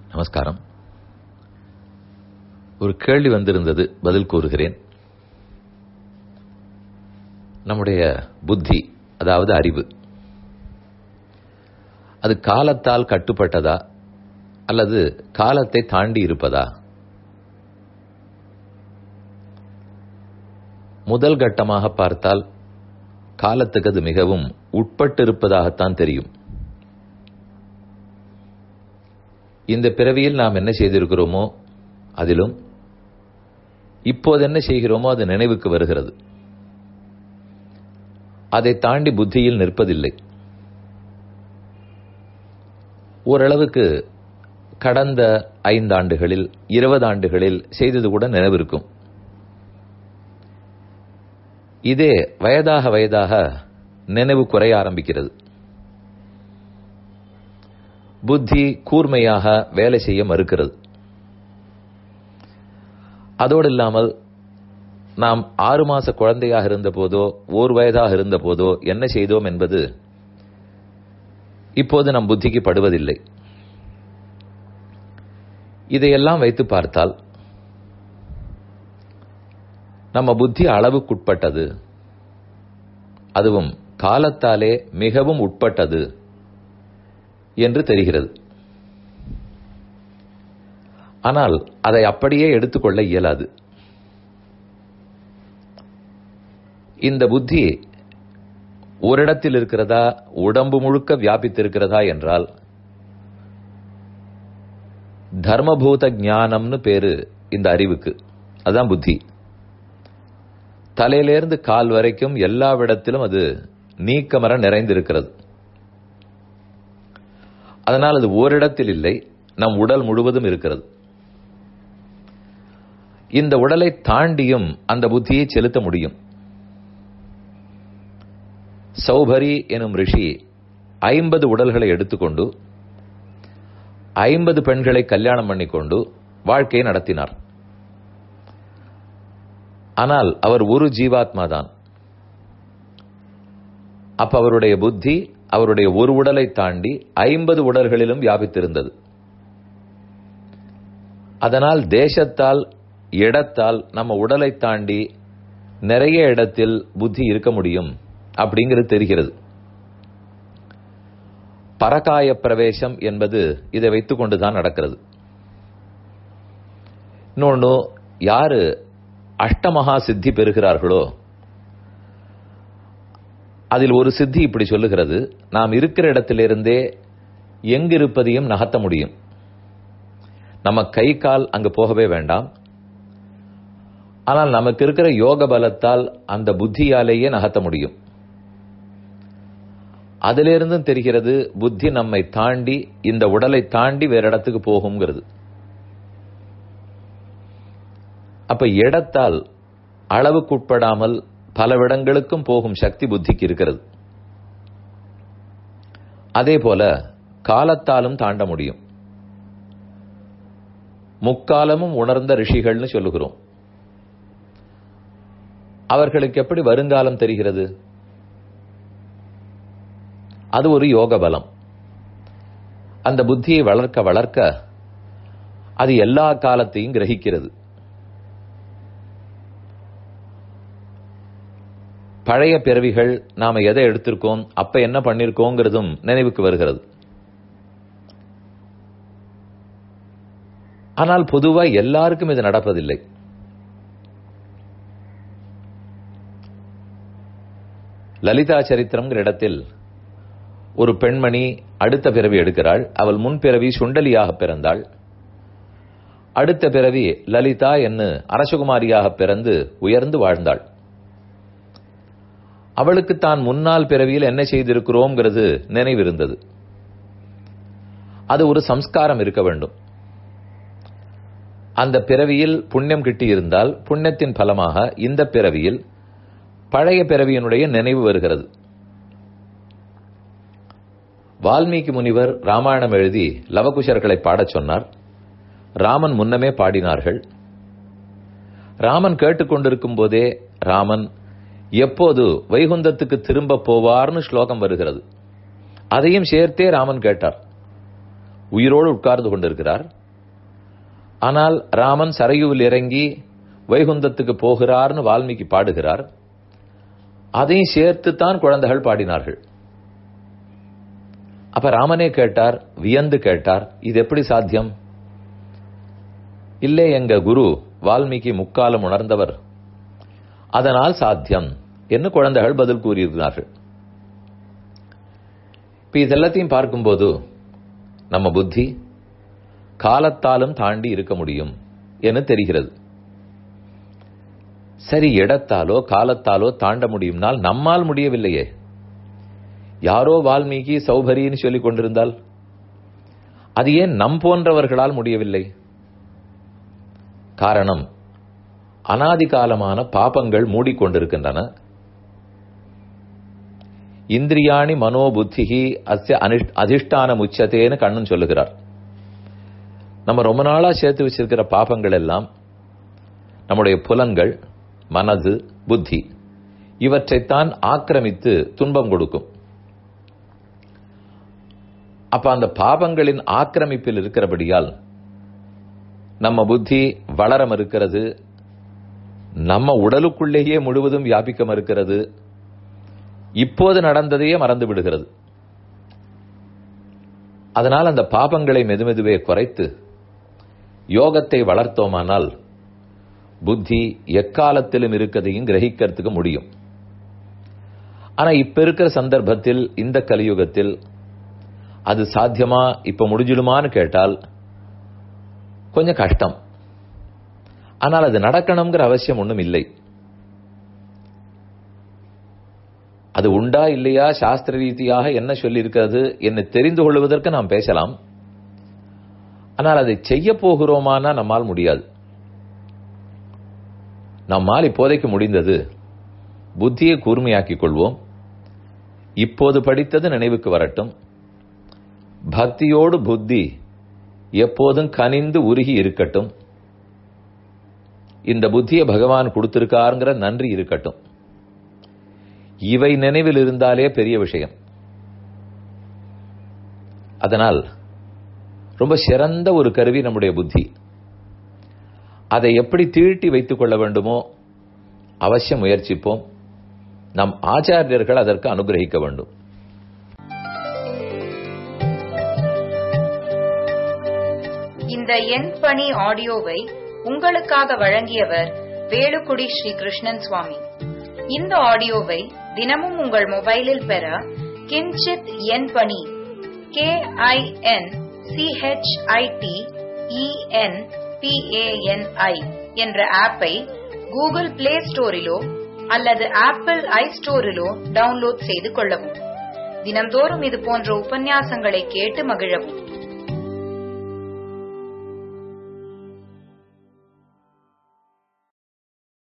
நமஸ்காரம் ஒரு கேள்வி வந்திருந்தது பதில் கூறுகிறேன் நம்முடைய புத்தி அதாவது அறிவு அது காலத்தால் கட்டுப்பட்டதா அல்லது காலத்தை தாண்டி இருப்பதா முதல் கட்டமாக பார்த்தால் காலத்துக்கு அது மிகவும் உட்பட்டிருப்பதாகத்தான் தெரியும் இந்த பிறவியில் நாம் என்ன செய்திருக்கிறோமோ அதிலும் இப்போது என்ன செய்கிறோமோ அது நினைவுக்கு வருகிறது அதை தாண்டி புத்தியில் நிற்பதில்லை ஓரளவுக்கு கடந்த ஐந்தாண்டுகளில் இருபது ஆண்டுகளில் செய்தது கூட நினைவிருக்கும் இதே வயதாக வயதாக நினைவு குறைய ஆரம்பிக்கிறது புத்தி கூர்மையாக வேலை செய்ய மறுக்கிறது அதோடு இல்லாமல் நாம் ஆறு மாச குழந்தையாக இருந்த போதோ ஓர் வயதாக இருந்த போதோ என்ன செய்தோம் என்பது இப்போது நம் புத்திக்கு படுவதில்லை இதையெல்லாம் வைத்து பார்த்தால் நம்ம புத்தி அளவுக்குட்பட்டது அதுவும் காலத்தாலே மிகவும் உட்பட்டது என்று தெரிகிறது ஆனால் அதை அப்படியே எடுத்துக்கொள்ள இயலாது இந்த புத்தி ஓரிடத்தில் இருக்கிறதா உடம்பு முழுக்க வியாபித்திருக்கிறதா என்றால் தர்மபூத ஞானம்னு பேரு இந்த அறிவுக்கு அதுதான் புத்தி தலையிலிருந்து கால் வரைக்கும் எல்லாவிடத்திலும் அது நீக்கமர நிறைந்திருக்கிறது அதனால் அது ஓரிடத்தில் இல்லை நம் உடல் முழுவதும் இருக்கிறது இந்த உடலை தாண்டியும் அந்த புத்தியை செலுத்த முடியும் சௌபரி எனும் ரிஷி ஐம்பது உடல்களை எடுத்துக்கொண்டு ஐம்பது பெண்களை கல்யாணம் பண்ணிக்கொண்டு வாழ்க்கையை நடத்தினார் ஆனால் அவர் ஒரு ஜீவாத்மா தான் அப்ப அவருடைய புத்தி அவருடைய ஒரு உடலை தாண்டி ஐம்பது உடல்களிலும் வியாபித்திருந்தது அதனால் தேசத்தால் இடத்தால் நம்ம உடலை தாண்டி நிறைய இடத்தில் புத்தி இருக்க முடியும் அப்படிங்கிறது தெரிகிறது பரகாய பிரவேசம் என்பது இதை வைத்துக் கொண்டுதான் நடக்கிறது இன்னொன்னு யாரு அஷ்டமகா சித்தி பெறுகிறார்களோ அதில் ஒரு சித்தி இப்படி சொல்லுகிறது நாம் இருக்கிற இடத்திலிருந்தே எங்கிருப்பதையும் நகர்த்த முடியும் நம்ம கை கால் அங்கு போகவே வேண்டாம் ஆனால் நமக்கு இருக்கிற யோக பலத்தால் அந்த புத்தியாலேயே நகர்த்த முடியும் அதிலிருந்தும் தெரிகிறது புத்தி நம்மை தாண்டி இந்த உடலை தாண்டி வேற இடத்துக்கு போகுங்கிறது அப்ப இடத்தால் அளவுக்குட்படாமல் பலவிடங்களுக்கும் போகும் சக்தி புத்திக்கு இருக்கிறது அதே போல காலத்தாலும் தாண்ட முடியும் முக்காலமும் உணர்ந்த ரிஷிகள்னு சொல்லுகிறோம் அவர்களுக்கு எப்படி வருங்காலம் தெரிகிறது அது ஒரு யோக பலம் அந்த புத்தியை வளர்க்க வளர்க்க அது எல்லா காலத்தையும் கிரகிக்கிறது பழைய பிறவிகள் நாம எதை எடுத்திருக்கோம் அப்ப என்ன பண்ணிருக்கோங்கிறதும் நினைவுக்கு வருகிறது ஆனால் பொதுவா எல்லாருக்கும் இது நடப்பதில்லை லலிதா சரித்திரம்ங்கிற இடத்தில் ஒரு பெண்மணி அடுத்த பிறவி எடுக்கிறாள் அவள் முன் பிறவி சுண்டலியாக பிறந்தாள் அடுத்த பிறவி லலிதா என்று அரசகுமாரியாக பிறந்து உயர்ந்து வாழ்ந்தாள் அவளுக்கு தான் முன்னாள் பிறவியில் என்ன செய்திருக்கிறோம்ங்கிறது நினைவிருந்தது அது ஒரு சம்ஸ்காரம் இருக்க வேண்டும் அந்த பிறவியில் புண்ணியம் கிட்டியிருந்தால் புண்ணியத்தின் பலமாக இந்த பிறவியில் பழைய பிறவியினுடைய நினைவு வருகிறது வால்மீகி முனிவர் ராமாயணம் எழுதி லவகுஷர்களை பாடச் சொன்னார் ராமன் முன்னமே பாடினார்கள் ராமன் கேட்டுக்கொண்டிருக்கும் போதே ராமன் எப்போது வைகுந்தத்துக்கு திரும்ப போவார்னு ஸ்லோகம் வருகிறது அதையும் சேர்த்தே ராமன் கேட்டார் உயிரோடு உட்கார்ந்து கொண்டிருக்கிறார் ஆனால் ராமன் சரையுவில் இறங்கி வைகுந்தத்துக்கு போகிறார்னு வால்மீகி பாடுகிறார் அதையும் சேர்த்துத்தான் குழந்தைகள் பாடினார்கள் அப்ப ராமனே கேட்டார் வியந்து கேட்டார் இது எப்படி சாத்தியம் இல்லை எங்க குரு வால்மீகி முக்காலம் உணர்ந்தவர் அதனால் சாத்தியம் என்று குழந்தைகள் பதில் கூறியிருக்கிறார்கள் இப்ப இதெல்லாத்தையும் பார்க்கும்போது நம்ம புத்தி காலத்தாலும் தாண்டி இருக்க முடியும் என தெரிகிறது சரி இடத்தாலோ காலத்தாலோ தாண்ட முடியும்னால் நம்மால் முடியவில்லையே யாரோ வால்மீகி சௌபரின்னு சொல்லிக் கொண்டிருந்தால் அது ஏன் நம் போன்றவர்களால் முடியவில்லை காரணம் அனாதி காலமான பாபங்கள் மூடிக்கொண்டிருக்கின்றன இந்திரியாணி மனோபுத்திகி அஸ்ய அதிஷ்டானம் உச்சத்தேன்னு கண்ணன் சொல்லுகிறார் நம்ம ரொம்ப நாளா சேர்த்து வச்சிருக்கிற பாபங்கள் எல்லாம் நம்முடைய புலன்கள் மனது புத்தி இவற்றைத்தான் ஆக்கிரமித்து துன்பம் கொடுக்கும் அப்ப அந்த பாபங்களின் ஆக்கிரமிப்பில் இருக்கிறபடியால் நம்ம புத்தி வளர மறுக்கிறது நம்ம உடலுக்குள்ளேயே முழுவதும் வியாபிக்க மறுக்கிறது இப்போது நடந்ததையே மறந்து விடுகிறது அதனால் அந்த பாபங்களை மெதுமெதுவே குறைத்து யோகத்தை வளர்த்தோமானால் புத்தி எக்காலத்திலும் இருக்கதையும் கிரகிக்கிறதுக்கு முடியும் ஆனா இப்ப இருக்கிற சந்தர்ப்பத்தில் இந்த கலியுகத்தில் அது சாத்தியமா இப்ப முடிஞ்சிடுமான்னு கேட்டால் கொஞ்சம் கஷ்டம் ஆனால் அது நடக்கணுங்கிற அவசியம் ஒன்றும் இல்லை அது உண்டா இல்லையா சாஸ்திர ரீதியாக என்ன சொல்லி இருக்கிறது என்ன தெரிந்து கொள்வதற்கு நாம் பேசலாம் ஆனால் அதை செய்ய போகிறோமானா நம்மால் முடியாது நம்மால் இப்போதைக்கு முடிந்தது புத்தியை கூர்மையாக்கிக் கொள்வோம் இப்போது படித்தது நினைவுக்கு வரட்டும் பக்தியோடு புத்தி எப்போதும் கனிந்து உருகி இருக்கட்டும் இந்த புத்தியை பகவான் கொடுத்திருக்காருங்கிற நன்றி இருக்கட்டும் இவை நினைவில் இருந்தாலே பெரிய விஷயம் அதனால் ரொம்ப சிறந்த ஒரு கருவி நம்முடைய புத்தி அதை எப்படி தீழ்த்தி வைத்துக் கொள்ள வேண்டுமோ அவசியம் முயற்சிப்போம் நம் ஆச்சாரியர்கள் அதற்கு அனுகிரகிக்க வேண்டும் இந்த என் பணி ஆடியோவை உங்களுக்காக வழங்கியவர் வேலுக்குடி ஸ்ரீ கிருஷ்ணன் சுவாமி இந்த ஆடியோவை தினமும் உங்கள் மொபைலில் பெற கிஞ்சித் என் பணி கே ஐ என் சிஹெச்ஐடி இஎன் பிஏஎன்ஐ என்ற ஆப்பை கூகுள் பிளே ஸ்டோரிலோ அல்லது ஆப்பிள் ஐ ஸ்டோரிலோ டவுன்லோட் செய்து கொள்ளவும் தினந்தோறும் இது போன்ற உபன்யாசங்களை கேட்டு மகிழவும்